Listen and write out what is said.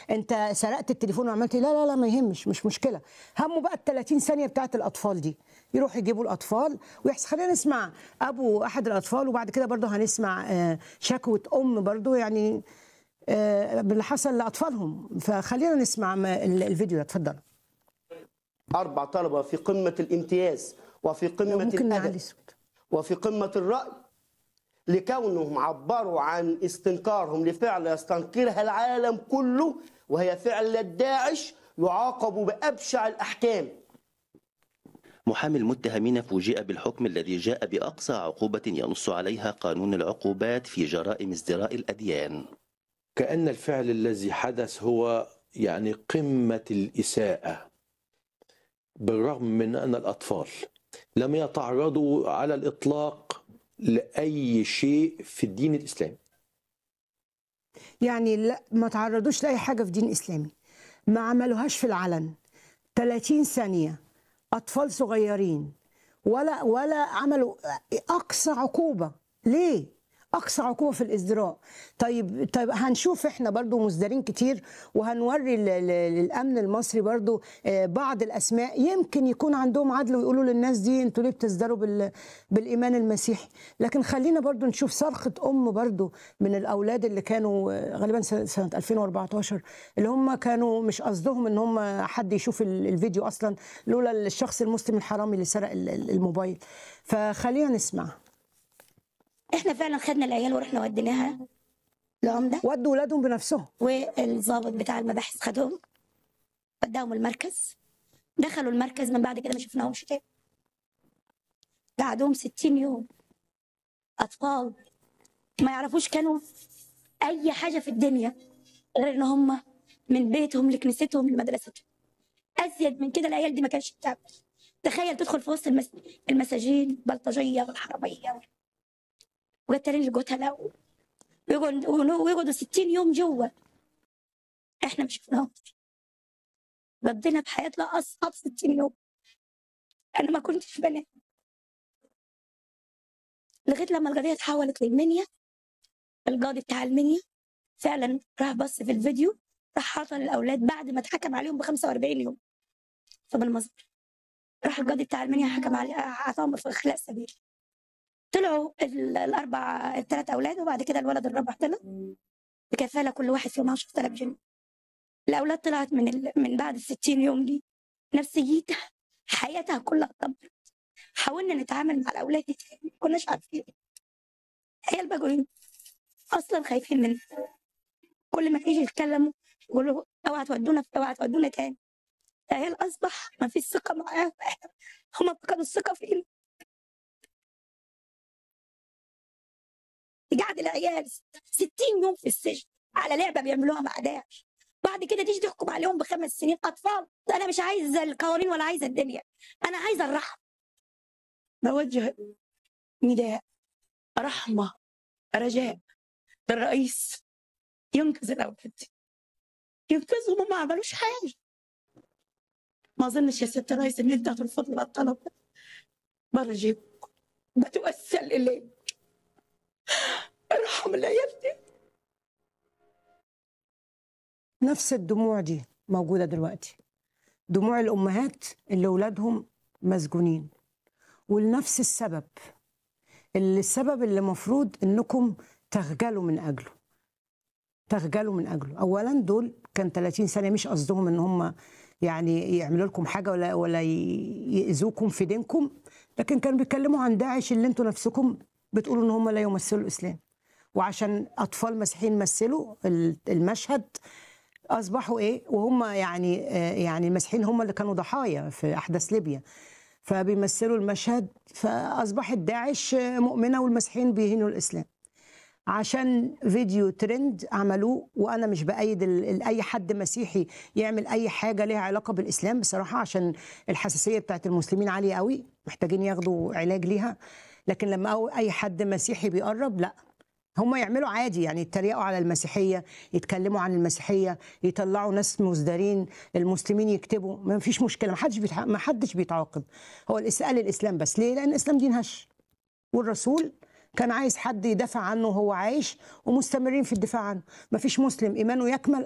انت سرقت التليفون وعملت لا لا لا ما يهمش مش مشكله همه بقى ال 30 ثانيه بتاعت الاطفال دي يروح يجيبوا الاطفال ويحصل خلينا نسمع ابو احد الاطفال وبعد كده برضه هنسمع آه، شكوى ام برضه يعني آه، باللي حصل لاطفالهم فخلينا نسمع ما- ال- الفيديو ده اتفضل أربع طلبة في قمة الامتياز وفي قمة ممكن نعلي الأدب صوت وفي قمة الرأي لكونهم عبروا عن استنكارهم لفعل يستنكرها العالم كله وهي فعل داعش يعاقب بأبشع الأحكام محامي المتهمين فوجئ بالحكم الذي جاء بأقصى عقوبة ينص عليها قانون العقوبات في جرائم ازدراء الأديان كأن الفعل الذي حدث هو يعني قمة الإساءة بالرغم من أن الأطفال لم يتعرضوا على الإطلاق لأي شيء في الدين الإسلامي يعني لا ما تعرضوش لاي حاجه في دين اسلامي ما عملوهاش في العلن 30 ثانيه اطفال صغيرين ولا ولا عملوا اقصى عقوبه ليه اقصى عقوبه في الازدراء طيب طيب هنشوف احنا برضو مصدرين كتير وهنوري ل- ل- للامن المصري برضو آه، بعض الاسماء يمكن يكون عندهم عدل ويقولوا للناس دي انتوا ليه بتزدروا بال- بالايمان المسيحي لكن خلينا برضو نشوف صرخه ام برضو من الاولاد اللي كانوا آه، غالبا سنه سنة 2014 اللي هم كانوا مش قصدهم ان هم حد يشوف ال- الفيديو اصلا لولا الشخص المسلم الحرامي اللي سرق ال- ال- الموبايل فخلينا نسمع احنا فعلا خدنا العيال ورحنا وديناها لعمده ودوا ولادهم بنفسهم والضابط بتاع المباحث خدهم وداهم المركز دخلوا المركز من بعد كده ما شفناهمش تاني قعدوهم 60 يوم اطفال ما يعرفوش كانوا اي حاجه في الدنيا غير ان هم من بيتهم لكنيستهم لمدرستهم ازيد من كده العيال دي ما كانش بتعمل تخيل تدخل في وسط المس... المساجين البلطجيه والحراميه وقتالين القتله ويقعدوا ويقعدوا 60 يوم جوه احنا ما شفناهمش قضينا بحياتنا اصعب 60 يوم انا ما كنتش بنام لغايه لما القضيه اتحولت للمنيا القاضي بتاع المنيا فعلا راح بص في الفيديو راح عطى الاولاد بعد ما اتحكم عليهم ب 45 يوم فبالمصدر راح القاضي بتاع المنيا حكم عليه اعطاهم في خلاء سبيل طلعوا ال- الاربع الثلاث اولاد وبعد كده الولد الرابع طلع بكفاله كل واحد فيهم 10000 جنيه الاولاد طلعت من ال... من بعد ال 60 يوم دي نفسيتها حياتها كلها اتدمرت حاولنا نتعامل مع الاولاد دي تاني ما كناش عارفين عيال بقوا إيه؟ اصلا خايفين مننا كل ما يجي يتكلموا يقولوا اوعى تودونا اوعى تودونا تاني العيال اصبح ما فيش ثقه معاهم احنا هم فقدوا الثقه فينا قعد العيال 60 يوم في السجن على لعبه بيعملوها مع داعش بعد كده تيجي تحكم عليهم بخمس سنين اطفال انا مش عايزه القوانين ولا عايزه الدنيا انا عايزه الرحمه بوجه نداء رحمه رجاء للرئيس ينقذ الاولاد دي ينقذهم وما عملوش حاجه ما اظنش يا ست الرئيس ان انت هترفض لنا الطلب ده برجيك بتوسل اليك ارحم العيال دي نفس الدموع دي موجودة دلوقتي دموع الأمهات اللي أولادهم مسجونين ولنفس السبب اللي السبب اللي مفروض إنكم تخجلوا من أجله تخجلوا من أجله أولا دول كان 30 سنة مش قصدهم إن هم يعني يعملوا لكم حاجة ولا ولا ي- يأذوكم في دينكم لكن كانوا بيتكلموا عن داعش اللي انتوا نفسكم بتقولوا إن هم لا يمثلوا الإسلام وعشان أطفال مسيحيين مثلوا المشهد اصبحوا ايه وهم يعني آه، يعني المسيحيين هم اللي كانوا ضحايا في احداث ليبيا فبيمثلوا المشهد فاصبحت داعش آه، مؤمنه والمسيحيين بيهينوا الاسلام عشان فيديو ترند عملوه وانا مش بايد ال- ال- اي حد مسيحي يعمل اي حاجه ليها علاقه بالاسلام بصراحه عشان الحساسيه بتاعت المسلمين عاليه قوي محتاجين ياخدوا علاج ليها لكن لما أو- اي حد مسيحي بيقرب لا هم يعملوا عادي يعني يتريقوا على المسيحيه يتكلموا عن المسيحيه يطلعوا ناس مزدرين المسلمين يكتبوا ما فيش مشكله ما حدش بيتع... ما حدش بيتعاقب هو الاسئله الاسلام بس ليه لان الاسلام دين هش والرسول كان عايز حد يدافع عنه وهو عايش ومستمرين في الدفاع عنه ما فيش مسلم ايمانه يكمل